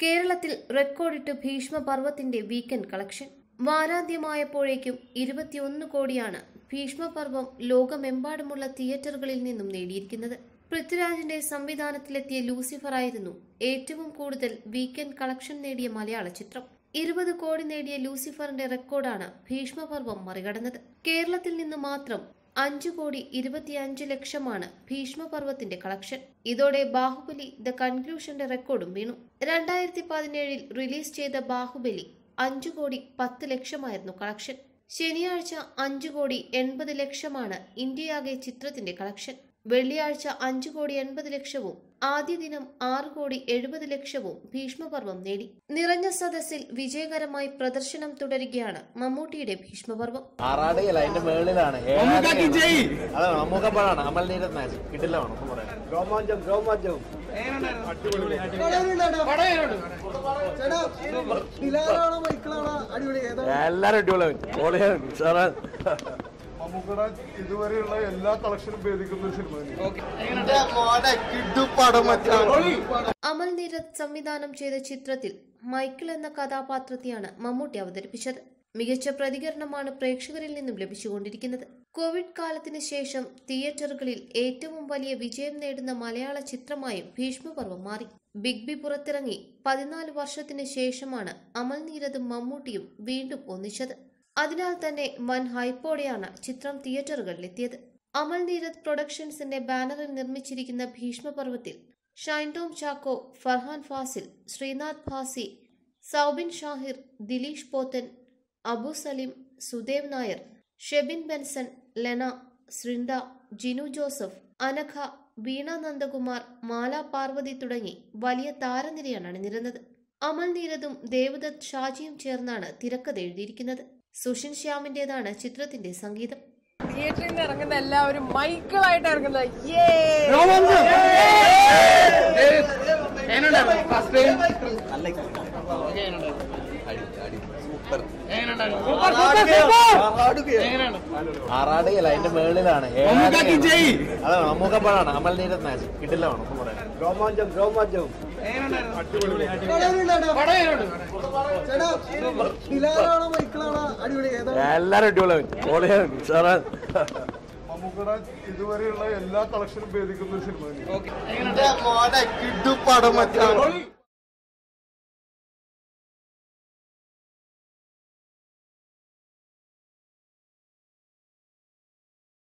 കേരളത്തിൽ റെക്കോർഡിട്ട് ഭീഷ്മപർവത്തിന്റെ weekend collection വാരാന്ത്യമായപ്പോഴേക്കും ഇരുപത്തിയൊന്ന് കോടിയാണ് ഭീഷ്മപർവം ലോകമെമ്പാടുമുള്ള തിയേറ്ററുകളിൽ നിന്നും നേടിയിരിക്കുന്നത് പൃഥ്വിരാജിന്റെ സംവിധാനത്തിലെത്തിയ ലൂസിഫർ ആയിരുന്നു ഏറ്റവും കൂടുതൽ വീക്കെൻഡ് കളക്ഷൻ നേടിയ മലയാള ചിത്രം ഇരുപത് കോടി നേടിയ ലൂസിഫറിന്റെ റെക്കോർഡാണ് ഭീഷ്മപർവം മറികടന്നത് കേരളത്തിൽ നിന്ന് മാത്രം അഞ്ചു കോടി ഇരുപത്തിയഞ്ച് ലക്ഷമാണ് ഭീഷ്മപർവത്തിന്റെ കളക്ഷൻ ഇതോടെ ബാഹുബലി ദ കൺക്ലൂഷന്റെ റെക്കോർഡും വീണു രണ്ടായിരത്തി പതിനേഴിൽ റിലീസ് ചെയ്ത ബാഹുബലി അഞ്ചു കോടി പത്ത് ലക്ഷമായിരുന്നു കളക്ഷൻ ശനിയാഴ്ച അഞ്ചു കോടി എൺപത് ലക്ഷമാണ് ഇന്ത്യയാകെ ചിത്രത്തിന്റെ കളക്ഷൻ വെള്ളിയാഴ്ച അഞ്ചു കോടി എൺപത് ലക്ഷവും ആദ്യ ദിനം ആറ് കോടി എഴുപത് ലക്ഷവും ഭീഷ്മപർവം നേടി നിറഞ്ഞ സദസ്സിൽ വിജയകരമായി പ്രദർശനം തുടരുകയാണ് മമ്മൂട്ടിയുടെ ഭീഷ്മപർവം ആറാടിയല്ല അതിന്റെ മേളിലാണ് അതെ മമ്മൂക്കപ്പാടാണ് അമൽ നീരത് മാച്ച് കിട്ടില്ല വേണം ഒന്നും പറയാൻ രോമാഞ്ചം രോമാഞ്ചം ചേട്ടാ ബിലാലാണോ മൈക്കിളാണോ അടിപൊളി ഏതാ എല്ലാരും അടിപൊളിയാണ് പൊളിയാണ് ഉഷാറാണ് മമ്മൂക്കയുടെ ഇതുവരെയുള്ള എല്ലാ കളക്ഷനും ഭേദിക്കുന്ന ഒരു സിനിമ അമൽ നീരദ് സംവിധാനം ചെയ്ത ചിത്രത്തിൽ മൈക്കിൾ എന്ന കഥാപാത്രത്തെയാണ് മമ്മൂട്ടി അവതരിപ്പിച്ചത് മികച്ച പ്രതികരണമാണ് പ്രേക്ഷകരിൽ നിന്നും ലഭിച്ചുകൊണ്ടിരിക്കുന്നത് കോവിഡ് കാലത്തിന് ശേഷം തിയേറ്ററുകളിൽ ഏറ്റവും വലിയ വിജയം നേടുന്ന മലയാള ചിത്രമായും ഭീഷ്മപർവം മാറി ബിഗ് ബി പുറത്തിറങ്ങി പതിനാല് വർഷത്തിന് ശേഷമാണ് അമൽ നീരദും മമ്മൂട്ടിയും വീണ്ടും ഒന്നിച്ചത് അതിനാൽ തന്നെ വൻ ഹൈപ്പോടെയാണ് ചിത്രം തിയേറ്ററുകളിലെത്തിയത് അമൽ നീരദ് പ്രൊഡക്ഷൻസിന്റെ ബാനറിൽ നിർമ്മിച്ചിരിക്കുന്ന ഭീഷ്മപർവത്തിൽ ഷൈൻ ടോം ചാക്കോ ഫർഹാൻ ഫാസിൽ ശ്രീനാഥ് ഭാസി സൗബിൻ ഷാഹിർ ദിലീഷ് പോത്തൻ അബു സലിം സുദേവ് നായർ ഷെബിൻ ബെൻസൺ ലെന ശ്രിന്ദ ജിനു ജോസഫ് അനഘ വീണ നന്ദകുമാർ മാല പാർവതി തുടങ്ങി വലിയ താരനിരയാണ് അണിനിരുന്നത് അമൽ നീരദും ദേവദത്ത് ഷാജിയും ചേർന്നാണ് തിരക്കഥ എഴുതിയിരിക്കുന്നത് സുഷിൻ ശ്യാമിന്റേതാണ് ചിത്രത്തിന്റെ സംഗീതം തിയേറ്ററിൽ നിന്ന് ഇറങ്ങുന്ന എല്ലാവരും മൈക്കിളായിട്ട് ഇറങ്ങുന്നത് യേ! ആറാടിയല്ല അതിന്റെ മേളിലാണ് അതെ മമ്മൂക്കപ്പാടാണ് അമൽ നീരത് മാച്ച് കിട്ടില്ല വേണം ഒന്നും പറയാൻ രോമാഞ്ചം രോമാഞ്ചം ചേട്ടാ ബിലാലാണോ മൈക്കിളാണോ അടിപൊളി ഏതാ എല്ലാരും അടിപൊളിയാണ് പൊളിയാണ് ഉഷാറാണ് മമ്മൂക്കയുടെ ഇതുവരെയുള്ള എല്ലാ കളക്ഷനും ഭേദിക്കുന്ന ഒരു സിനിമ പടം മച്ചാണ്